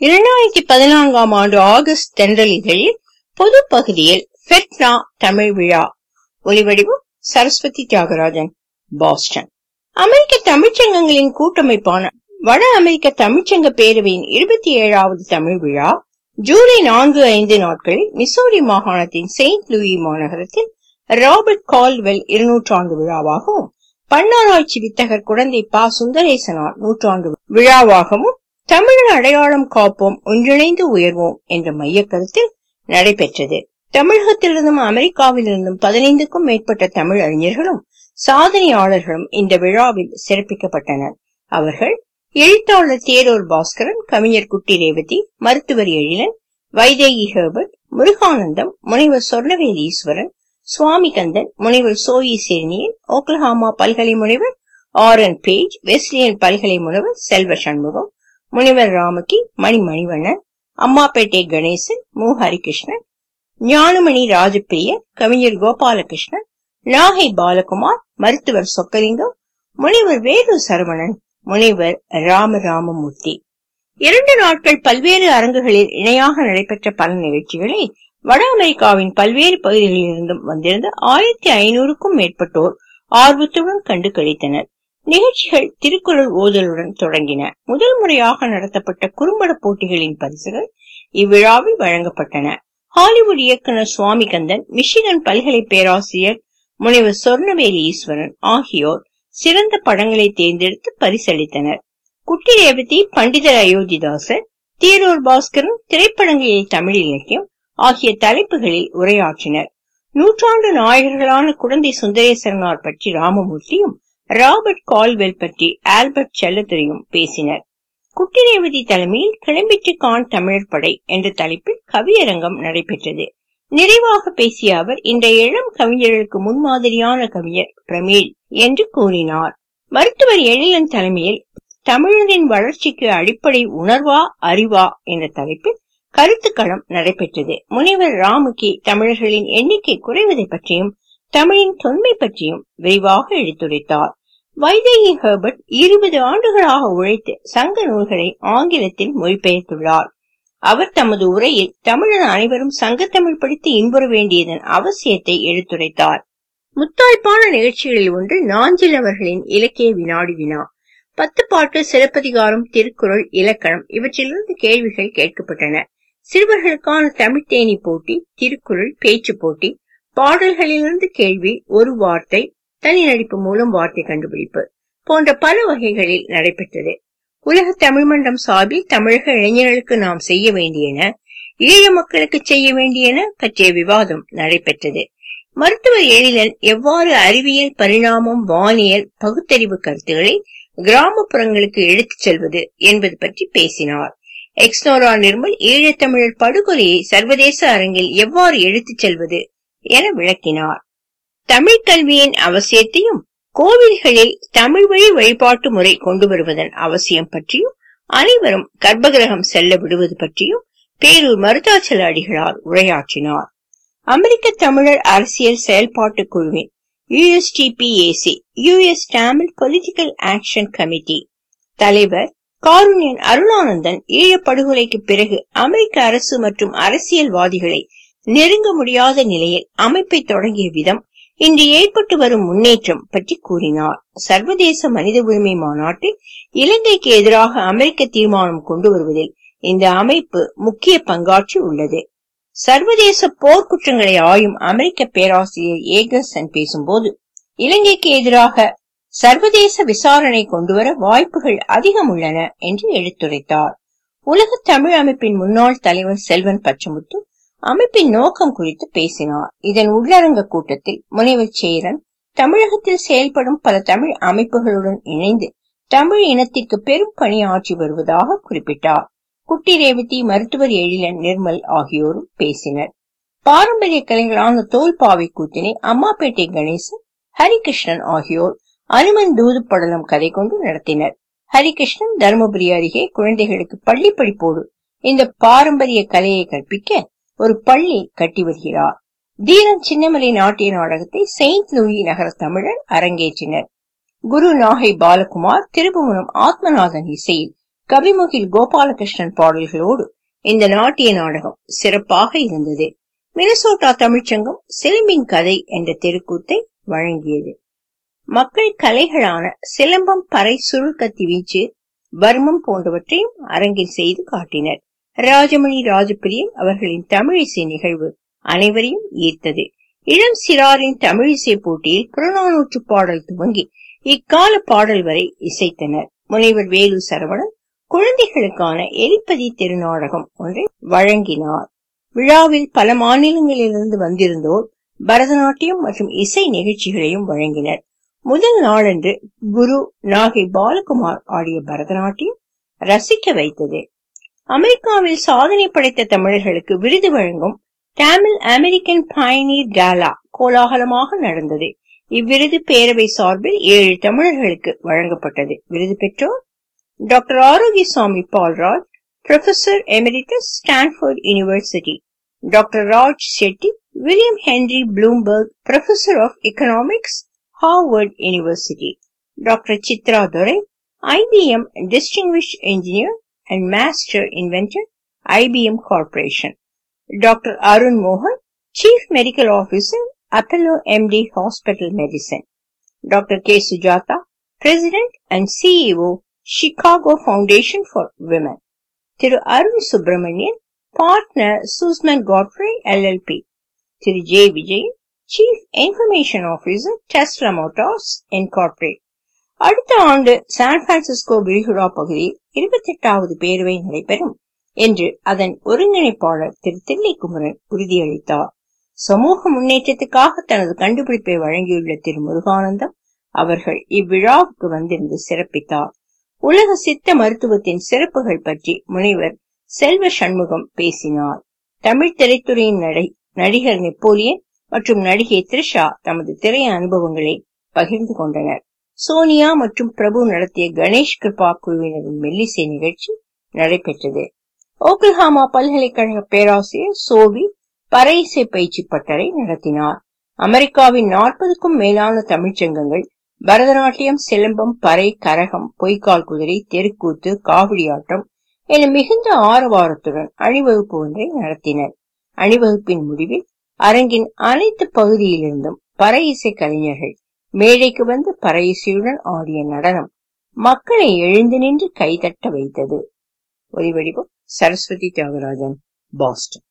இரண்டாயிரத்தி பதினான்காம் ஆண்டு ஆகஸ்ட் தென்றல் இதழில் பொது பகுதியில் ஃபெட்னா தமிழ் விழா ஒலிவடிவம் சரஸ்வதி தியாகராஜன் பாஸ்டன் அமெரிக்க தமிழ்ச்சங்கங்களின் கூட்டமைப்பான வட அமெரிக்க தமிழ்ச்சங்க பேரவையின் இருபத்தி ஏழாவது தமிழ் விழா ஜூலை நான்கு ஐந்து நாட்களில் மிசோரி மாகாணத்தின் செயின்ட் லூயி மாநகரத்தில் ராபர்ட் கால்வெல் இருநூற்றாண்டு விழாவாகவும் பன்னாராய்ச்சி வித்தகர் குழந்தை பா சுந்தரேசனார் நூற்றாண்டு விழாவாகவும் தமிழர் அடையாளம் காப்போம் ஒன்றிணைந்து உயர்வோம் என்ற மையக் கருத்தில் நடைபெற்றது தமிழகத்திலிருந்தும் அமெரிக்காவிலிருந்தும் பதினைந்துக்கும் மேற்பட்ட தமிழ் அறிஞர்களும் சாதனையாளர்களும் இந்த விழாவில் சிறப்பிக்கப்பட்டனர் அவர்கள் எழுத்தாளர் தேரூர் பாஸ்கரன் கவிஞர் குட்டி ரேவதி மருத்துவர் எழிலன் வைதேகி ஹெர்பர்ட் முருகானந்தம் முனைவர் சொர்ணவேல் ஈஸ்வரன் சுவாமிகந்தன் முனைவர் சோயி சேனியன் ஓக்லஹாமா பல்கலை முனைவர் ஆர் என் பேஜ் வெஸ்லியன் பல்கலை முனைவர் செல்வ சண்முகம் முனிவர் ராமகி மணி மணிவண்ணன் அம்மாப்பேட்டை கணேசன் மு ஹரிகிருஷ்ணன் ஞானமணி ராஜப்பிரிய கவிஞர் கோபாலகிருஷ்ணன் நாகை பாலகுமார் மருத்துவர் சொக்கலிங்கம் முனிவர் வேலு சரவணன் முனைவர் ராம ராமமூர்த்தி இரண்டு நாட்கள் பல்வேறு அரங்குகளில் இணையாக நடைபெற்ற பல நிகழ்ச்சிகளை வட அமெரிக்காவின் பல்வேறு பகுதிகளில் இருந்தும் வந்திருந்த ஆயிரத்தி ஐநூறுக்கும் மேற்பட்டோர் ஆர்வத்துடன் கண்டு கழித்தனர் நிகழ்ச்சிகள் திருக்குறள் ஓதலுடன் தொடங்கின முதல் முறையாக நடத்தப்பட்ட குறும்பட போட்டிகளின் பரிசுகள் இவ்விழாவில் வழங்கப்பட்டன ஹாலிவுட் இயக்குனர் சுவாமிகந்தன் மிஷிகன் பல்கலை பேராசிரியர் முனைவர் சொர்ணவேலி ஈஸ்வரன் ஆகியோர் சிறந்த படங்களை தேர்ந்தெடுத்து பரிசளித்தனர் குட்டி ரேவதி பண்டிதர் அயோத்திதாசர் தீரூர் பாஸ்கரன் திரைப்படங்களில் தமிழ் இலக்கியம் ஆகிய தலைப்புகளில் உரையாற்றினர் நூற்றாண்டு நாயகர்களான குழந்தை சுந்தரேசரனார் பற்றி ராமமூர்த்தியும் ராபர்ட் கால்வெல் பற்றி ஆல்பர்ட் செல்லத்துறையும் பேசினர் குட்டிரேவதி தலைமையில் கிளம்பிட்டு கான் தமிழர் படை என்ற தலைப்பில் கவியரங்கம் நடைபெற்றது நிறைவாக பேசிய அவர் இன்றைய இளம் கவிஞர்களுக்கு முன்மாதிரியான கவிஞர் பிரமீள் என்று கூறினார் மருத்துவர் எழிலன் தலைமையில் தமிழரின் வளர்ச்சிக்கு அடிப்படை உணர்வா அறிவா என்ற தலைப்பில் கருத்துக்களம் நடைபெற்றது முனைவர் ராமுகி தமிழர்களின் எண்ணிக்கை குறைவதை பற்றியும் தமிழின் தொன்மை பற்றியும் விரிவாக எடுத்துரைத்தார் வைதேகி ஹெர்பர்ட் இருபது ஆண்டுகளாக உழைத்து சங்க நூல்களை ஆங்கிலத்தில் மொழிபெயர்த்துள்ளார் அவர் தமது உரையில் தமிழர் அனைவரும் சங்கத்தமிழ் படித்து இன்புற வேண்டியதன் அவசியத்தை எடுத்துரைத்தார் முத்தாய்ப்பான நிகழ்ச்சிகளில் ஒன்று நாஞ்சில் அவர்களின் இலக்கிய வினாடி வினா பத்து பாட்டு சிலப்பதிகாரம் திருக்குறள் இலக்கணம் இவற்றிலிருந்து கேள்விகள் கேட்கப்பட்டன சிறுவர்களுக்கான தமிழ் தேனி போட்டி திருக்குறள் பேச்சு போட்டி பாடல்களிலிருந்து கேள்வி ஒரு வார்த்தை தனி நடிப்பு மூலம் வார்த்தை கண்டுபிடிப்பு போன்ற பல வகைகளில் நடைபெற்றது உலக தமிழ் மன்றம் சார்பில் தமிழக இளைஞர்களுக்கு நாம் செய்ய வேண்டியன ஈழ மக்களுக்கு செய்ய வேண்டியன பற்றிய விவாதம் நடைபெற்றது மருத்துவர் எழிலன் எவ்வாறு அறிவியல் பரிணாமம் வானியல் பகுத்தறிவு கருத்துக்களை கிராமப்புறங்களுக்கு எடுத்துச் செல்வது என்பது பற்றி பேசினார் எக்ஸ்னோரா நிர்மல் ஈழத்தமிழர் படுகொலையை சர்வதேச அரங்கில் எவ்வாறு எடுத்துச் செல்வது என விளக்கினார் தமிழ் கல்வியின் அவசியத்தையும் கோவில்களில் தமிழ் வழி வழிபாட்டு முறை கொண்டு வருவதன் அவசியம் பற்றியும் அனைவரும் கர்ப்பகிரகம் செல்ல விடுவது பற்றியும் பேரூர் மருதாச்சல அடிகளார் உரையாற்றினார் அமெரிக்க தமிழர் அரசியல் செயல்பாட்டு குழுவின் USTPAC US Tamil political action committee தலைவர் காருண்யன் அருணானந்தன் ஈழப்படுகொலைக்கு பிறகு அமெரிக்க அரசு மற்றும் அரசியல்வாதிகளை நெருங்க முடியாத நிலையில் அமைப்பை தொடங்கிய விதம் இன்று ஏற்பட்டு வரும் முன்னேற்றம் பற்றி கூறினார் சர்வதேச மனித உரிமை மாநாட்டில் இலங்கைக்கு எதிராக அமெரிக்க தீர்மானம் கொண்டு வருவதில் இந்த அமைப்பு முக்கிய பங்காற்றி உள்ளது சர்வதேச போர்க்குற்றங்களை ஆயும் அமெரிக்க பேராசிரியர் ஏகர்சன் பேசும்போது இலங்கைக்கு எதிராக சர்வதேச விசாரணை கொண்டுவர வாய்ப்புகள் அதிகம் உள்ளன என்று எடுத்துரைத்தார் உலக தமிழ் அமைப்பின் முன்னாள் தலைவர் செல்வன் பச்சமுத்து அமைப்பின் நோக்கம் குறித்து பேசினார் இதன் உள்ளரங்க கூட்டத்தில் முனைவர் சேரன் தமிழகத்தில் செயல்படும் பல தமிழ் அமைப்புகளுடன் இணைந்து தமிழ் இனத்திற்கு பெரும் பணியாற்றி வருவதாக குறிப்பிட்டார் குட்டி ரேவதி மருத்துவர் எழிலன் நிர்மல் ஆகியோரும் பேசினர் பாரம்பரிய கலைகளான தோல்பாவை கூத்தினை அம்மாப்பேட்டை கணேசன் ஹரிகிருஷ்ணன் ஆகியோர் அனுமன் தூது படலம் கதை கொண்டு நடத்தினர் ஹரிகிருஷ்ணன் தருமபுரி அருகே குழந்தைகளுக்கு பள்ளி படிப்போடு இந்த பாரம்பரிய கலையை கற்பிக்க ஒரு பள்ளி கட்டி வருகிறார் தீரன் சின்னமலை நாட்டிய நாடகத்தை செயின்ட் லூயி நகர தமிழர் அரங்கேற்றினர் குரு நாகை பாலகுமார் திருபுவனம் ஆத்மநாதன் இசையில் கவிமுகில் கோபாலகிருஷ்ணன் பாடல்களோடு இந்த நாட்டிய நாடகம் சிறப்பாக இருந்தது மினசோட்டா தமிழ்ச்சங்கம் சிலம்பின் கதை என்ற தெருக்கூத்தை வழங்கியது மக்கள் கலைகளான சிலம்பம் பறை சுருள் கத்தி வீச்சு வர்மம் போன்றவற்றையும் அரங்கில் செய்து காட்டினர் ராஜமணி ராஜபிரியன் அவர்களின் தமிழிசை நிகழ்வு அனைவரையும் ஈர்த்தது இளம் சிறாரின் தமிழிசை போட்டியில் புறநானூற்று பாடல் துவங்கி இக்கால பாடல் வரை இசைத்தனர் முனைவர் வேலு சரவணன் குழந்தைகளுக்கான எரிப்பதி திருநாடகம் ஒன்றை வழங்கினார் விழாவில் பல மாநிலங்களிலிருந்து வந்திருந்தோர் பரதநாட்டியம் மற்றும் இசை நிகழ்ச்சிகளையும் வழங்கினர் முதல் நாளன்று குரு நாகை பாலகுமார் ஆடிய பரதநாட்டியம் ரசிக்க வைத்தது அமெரிக்காவில் சாதனை படைத்த தமிழர்களுக்கு விருது வழங்கும் தமிழ் அமெரிக்கன் பயனீர் டாலா கோலாகலமாக நடந்தது இவ்விருது பேரவை சார்பில் ஏழு தமிழர்களுக்கு வழங்கப்பட்டது விருது பெற்றோர் doctor Arokiasamy Paulraj professor emeritus Stanford university doctor Raj Chetty William Henry Bloomberg professor of economics Harvard university doctor Chitra Durai IBM distinguished engineer and master inventor IBM corporation doctor Arun மோகன் chief medical officer Apollo MD hospital medicine doctor K Sujatha president and CEO Chicago foundation for women திரு Arun Subramanian partner Susman Godfrey LLP திரு J Vijayan chief information officer Tesla Motors incorporated அடுத்த ஆண்டு San Francisco விரிகுடா பகுதியில் இருபத்தி எட்டாவது பேரவை நடைபெறும் என்று அதன் ஒருங்கிணைப்பாளர் திரு தில்லைக்குமரன் உறுதியளித்தார் சமூக முன்னேற்றத்துக்காக தனது கண்டுபிடிப்பை வழங்கியுள்ள திரு முருகானந்தம் அவர்கள் இவ்விழாவுக்கு வந்திருந்து சிறப்பித்தார் உலக சித்த மருத்துவத்தின் சிறப்புகள் பற்றி முனைவர் செல்வ சண்முகம் பேசினார் தமிழ் திரைத்துறையின் நடை நடிகர் நெப்போலியன் மற்றும் நடிகை த்ரிஷா தமது திரை அனுபவங்களை பகிர்ந்து கொண்டனர் சோனியா மற்றும் பிரபு நடத்திய கணேஷ் கிருபா குழுவினரின் மெல்லிசை நிகழ்ச்சி நடைபெற்றது ஓக்லஹாமா பல்கலைக்கழக பேராசிரியர் சோவி பறை இசை பயிற்சி பட்டறை நடத்தினார் அமெரிக்காவின் நாற்பதுக்கும் மேலான தமிழ்ச்சங்கங்கள் பரதநாட்டியம் சிலம்பம் பறை கரகம் பொய்க்கால் குதிரை தெருக்கூத்து காவடியாட்டம் என மிகுந்த ஆரவாரத்துடன் அணிவகுப்பு ஒன்றை நடத்தினர் அணிவகுப்பின் முடிவில் அரங்கின் அனைத்து பகுதியிலிருந்தும் பறை இசை கலைஞர்கள் மேடைக்கு வந்து பறை இசையுடன் ஆடிய நடனம் மக்களை எழுந்து நின்று கைதட்ட வைத்தது ஒலிவடிவம் சரஸ்வதி தியாகராஜன் பாஸ்டன்